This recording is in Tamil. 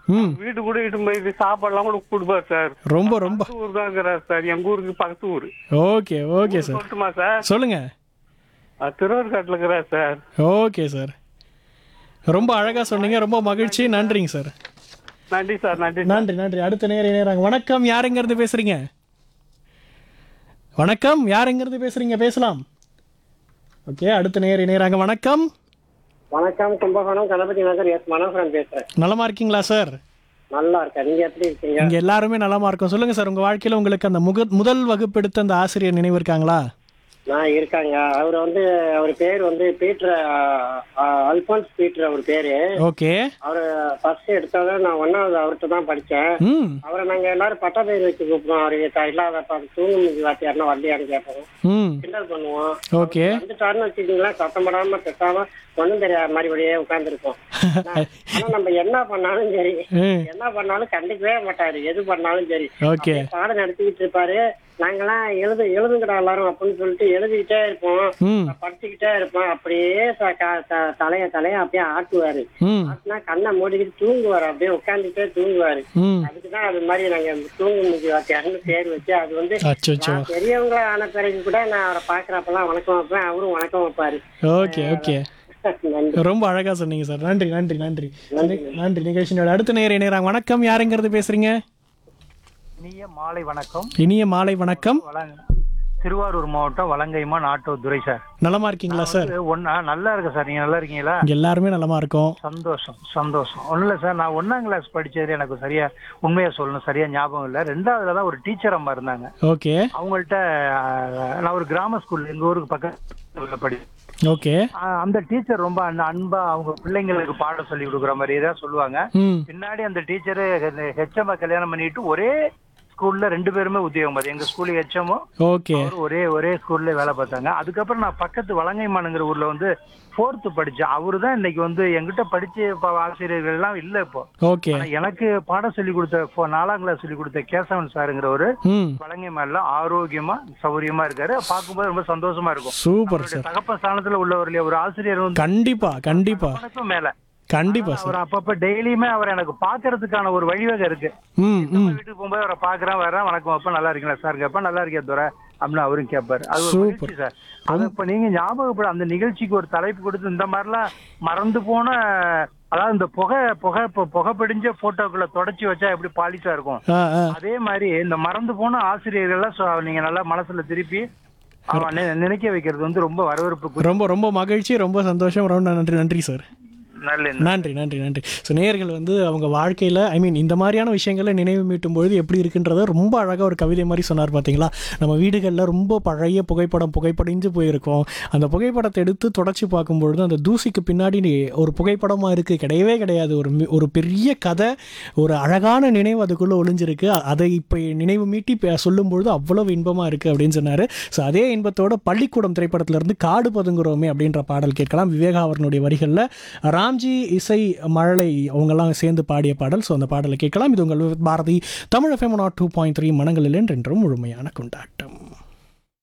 ம் வீட்டு கூட இட்டு போய் சாப்பாடுலாம் கூட கொடுப்பாரு சார் ரொம்ப ரொம்ப பக்கத்து ஊர் தான் இருக்கிறார் சார் எங்க ஊருக்கு பக்கத்து ஊர் ஓகே ஓகே சார் சொல்லட்டுமா சார் சொல்லுங்க அஹ் திருவாரூர்காட்டில் இருக்கிறார் சார் ஓகே சார் ரொம்ப அழகா சொன்னீங்க ரொம்ப மகிழ்ச்சி நன்றிங்க சார் நன்றி சார் நன்றி நன்றி நன்றி அடுத்த நேரம் நேராங்க வணக்கம் யார் எங்க இருந்து பேசுறீங்க வணக்கம் யார் எங்க இருந்து பேசுறீங்க பேசலாம் ஓகே அடுத்த நேர நேராங்க வணக்கம் வணக்கம் கும்பகோணம் கணபதி நகர் எஸ் மனோகரன் பேசுறேன் நலமா இருக்கீங்களா சார் நல்லா இருக்கேன் நீங்க எப்படி இருக்கீங்க இங்க எல்லாருமே நலமா இருக்கோம் சொல்லுங்க சார் உங்க வாழ்க்கையில உங்களுக்கு அந்த முக முதல் வகுப்பு எடுத்த அந்த ஆசிரியர் நினைவு இருக்காங்களா நான் இருக்காங்க அவர் வந்து அவர் பேர் வந்து பீட்டர் அல்பான்ஸ் பீட்டர் அவர் பேரு ஓகே அவர் ஃபர்ஸ்ட் எடுத்தத நான் ஒன்னாவது அவர்கிட்ட தான் படிச்சேன் ம் அவரை நாங்க எல்லாரும் பட்ட பேர் வச்சு கூப்பிடுவோம் அவருக்கு இல்லாத தூங்கு வாத்தியார்னா வரலையான்னு கேட்போம் ம் கிண்டல் பண்ணுவோம் ஓகே வந்துட்டாருன்னு வச்சுக்கீங்களா சத்தம் படாம பெற்றாம ஒண்ணும் தெரியாத மாதிரி வெளியே உட்காந்துருப்போம் ஆனா நம்ம என்ன பண்ணாலும் சரி ம் என்ன பண்ணாலும் கண்டுக்கவே மாட்டாரு எது பண்ணாலும் சரி ஓகே பாடம் நடத்திக்கிட்டு இருப்பாரு நாங்கெல்லாம் எழுது எழுதுங்கடா எல்லாரும் அப்படின்னு சொல்லிட்டு எழுதிக்கிட்டே இருப்போம் ம் படிச்சுக்கிட்டே இருப்போம் அப்படியே ச- க- த- தலைய தலைய அப்படியே ஆட்டுவாரு ம் ஆட்டினா கண்ணை மூடிக்கிட்டு தூங்குவாரு அப்படியே உட்காந்துட்டே தூங்குவாரு ம் அதுக்குதான் அது மாதிரி நாங்க தூங்கு முகி வாத்தியார்னு பேர் வச்சு அது வந்து அச்சோ நான் பெரியவங்களா ஆன பிறகு கூட நான் அவரை பாக்குறப்பெல்லாம் வணக்கம் வைப்பேன் அவரும் வணக்கம் வைப்பாரு ஓகே ஓகே நன்றி ரொம்ப அழகா சொன்னீங்க சார் நன்றி நன்றி நன்றி நன்றி நிகழ்ச்சியோட அடுத்த நேர நேராங்க வணக்கம் யாருங்கிறது பேசுறீங்க இனிய மாலை வணக்கம் இனிய மாலை வணக்கம் வளங்க திருவாரூர் மாவட்டம் வலங்கைமா நாட்டூர் துரை சார் நலமா இருக்கீங்களா சார் ஒன்னா நல்லா இருக்கு சார் நீங்க நல்லா இருக்கீங்களா இங்க எல்லாருமே நலமா இருக்கோம் சந்தோஷம் சந்தோஷம் ஒன்றும் இல்லை சார் நான் ஒன்னாம் கிளாஸ் படிச்சது எனக்கு சரியா உண்மையை சொல்லணும் சரியா ஞாபகம் இல்லை ரெண்டாவதுல தான் ஒரு டீச்சர் அம்மா இருந்தாங்க ஓகே அவங்கள்ட்ட ஆஹ், நான் ஒரு கிராம ஸ்கூல் எங்க ஊருக்கு பக்கத்துல படி ஓகே ஆஹ், அந்த டீச்சர் ரொம்ப அன்- அன்பா அவங்க பிள்ளைங்களுக்கு பாடம் சொல்லி கொடுக்குற மாதிரி தான் சொல்லுவாங்க ம் பின்னாடி அந்த டீச்சரு ஹெச்எம் கல்யாணம் பண்ணிட்டு ஒரே ஸ்கூல்ல ரெண்டு பேருமே உத்தியோகம் பார்த்து எங்க ஸ்கூல் ஹெச்எம்மும் ஓகே அவர் ஒரே ஒரே ஸ்கூல்ல வேலை பார்த்தாங்க அதுக்கப்புறம் நான் பக்கத்து வலங்கைமானுங்கிற ஊர்ல வந்து ஃபோர்த்து படிச்சேன் அவரு தான் இன்னைக்கு வந்து எங்கிட்ட படிச்ச ப- ஆசிரியர்கள் எல்லாம் இல்ல இப்போ ஓகே ஆனா எனக்கு பாடம் சொல்லி கொடுத்த ஃபோ- நாலாம் கிளாஸ் சொல்லி கொடுத்த கேசவன் சாருங்கிறவரு ம் வலங்கைமான்ல ஆரோக்கியமா சௌரியமா இருக்காரு பார்க்கும்போது ரொம்ப சந்தோஷமா இருக்கும் சூப்பர் அவருடைய சார் தகப்ப ஸ்தானத்துல உள்ளவர் இல்லையா ஒரு ஆசிரியர் வந்து கண்டிப்பா கண்டிப்பா வணக்கம் மேல கண்டிப்பா சார் அவர் அப்பப்ப டெய்லியுமே அவர் எனக்கு பாக்குறதுக்கான ஒரு வழிவகை இருக்கு ம் ம் வீட்டுக்கு போகும்போது அவரை பாக்குறேன் வரேன் வணக்கம் அப்பா நல்லா இருக்கீங்களா சார் கேப்பா நல்லா இருக்கே துரை அப்படின்னு அவரும் கேட்பாரு அது ஒரு Super. மகிழ்ச்சி சார் அது இப்ப நீங்க ஞாபகப்பட அந்த நிகழ்ச்சிக்கு ஒரு தலைப்பு கொடுத்து இந்த மாதிரிலாம் மறந்து போன அதாவது இந்த புகை புகை இப்ப புகை பிடிஞ்ச போட்டோக்களை தொடச்சி வச்சா எப்படி பாலிஷா இருக்கும் ஆ ஆ அதே மாதிரி இந்த மறந்து போன ஆசிரியர்கள்லாம் சொ- நீங்க நல்லா மனசுல திருப்பி அவன் நி- நினைக்க வைக்கிறது வந்து ரொம்ப வரவேற்பு ரொம்ப ரொம்ப மகிழ்ச்சி ரொம்ப சந்தோஷம் ரொம்ப நன்றி நன்றி சார் நல்ல நன்றி நன்றி நன்றி ஸோ நேயர்கள் வந்து அவங்க வாழ்க்கையில் ஐ மீன் இந்த மாதிரியான விஷயங்களை நினைவு மீட்டும் பொழுது எப்படி இருக்குன்றத ரொம்ப அழகாக ஒரு கவிதை மாதிரி சொன்னார் பார்த்தீங்களா நம்ம வீடுகளில் ரொம்ப பழைய புகைப்படம் புகைப்படிஞ்சு போயிருக்கோம் அந்த புகைப்படத்தை எடுத்து தொடச்சி பார்க்கும்பொழுது அந்த தூசிக்கு பின்னாடி ஒரு புகைப்படமாக இருக்குது கிடையவே கிடையாது ஒரு மி- ஒரு பெரிய கதை ஒரு அழகான நினைவு அதுக்குள்ளே ஒளிஞ்சிருக்கு அ- அதை இப்போ நினைவு மீட்டி பே- சொல்லும்பொழுது அவ்வளவு இன்பமாக இருக்குது அப்படின்னு சொன்னார் ஸோ அதே இன்பத்தோட பள்ளிக்கூடம் திரைப்படத்திலிருந்து காடு பதுங்குறோமே அப்படின்ற பாடல் கேட்கலாம் விவேகா அவர்களுடைய வரிகளில் ராம்ஜி இசை மழலை அவங்கெல்லாம் சேர்ந்து பாடிய பாடல் ஸோ அந்த பாடலை கேட்கலாம் இது உங்கள் பாரதி தமிழ் எஃப்எம் நாட் டூ பாயிண்ட் த்ரீ மனங்களில் என்றென்றும் முழுமையான கொண்டாட்டம்